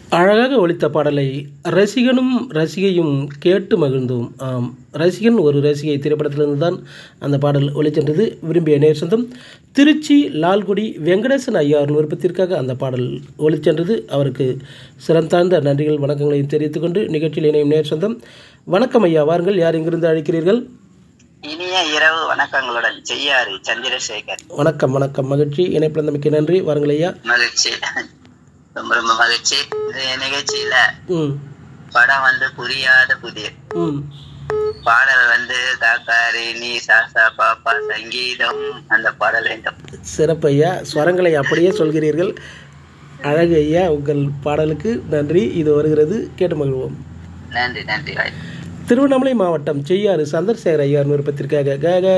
அழகாக ஒலித்த பாடலை ரசிகனும் ரசிகையும் கேட்டு மகிழ்ந்தோம் ஆம் ரசிகன் ஒரு ரசிகை திரைப்படத்திலிருந்து தான் அந்த பாடல் ஒலிச்சென்றது விரும்பிய நேர் சொந்தம் திருச்சி லால்குடி வெங்கடேசன் ஐயாவின் விருப்பத்திற்காக அந்த பாடல் ஒலிச்சென்றது அவருக்கு சிறந்தாழ்ந்த நன்றிகள் வணக்கங்களையும் தெரிவித்துக் கொண்டு நிகழ்ச்சியில் இணையும் நேர் சொந்தம் வணக்கம் ஐயா வாருங்கள் யார் இங்கிருந்து அழைக்கிறீர்கள் இனிய இரவு வணக்கங்களுடன் செய்யாறு சந்திரசேகர் வணக்கம் வணக்கம் மகிழ்ச்சி இணைப்பிழந்தமைக்கு நன்றி வாருங்கள் ஐயா மகிழ்ச்சி ரொம்ப ரொம்ப மகிழ்ச்சி இந்த நிகழ்ச்சியில ம் படம் வந்து புரியாத புதிர் ம் பாடல் வந்து காக்காரி நீ சாசா பாப்பா சங்கீதம் அந்த பாடல் வேண்டும் சிறப்பு ஐயா ஸ்வரங்களை அப்படியே சொல்கிறீர்கள் அழகு ஐயா உங்கள் பாடலுக்கு நன்றி இது வருகிறது கேட்டு மகிழ்வோம் நன்றி நன்றி வாய்ப்பு திருவண்ணாமலை மாவட்டம் செய்யாறு சந்திரசேகர் ஐயார் விருப்பத்திற்காக க க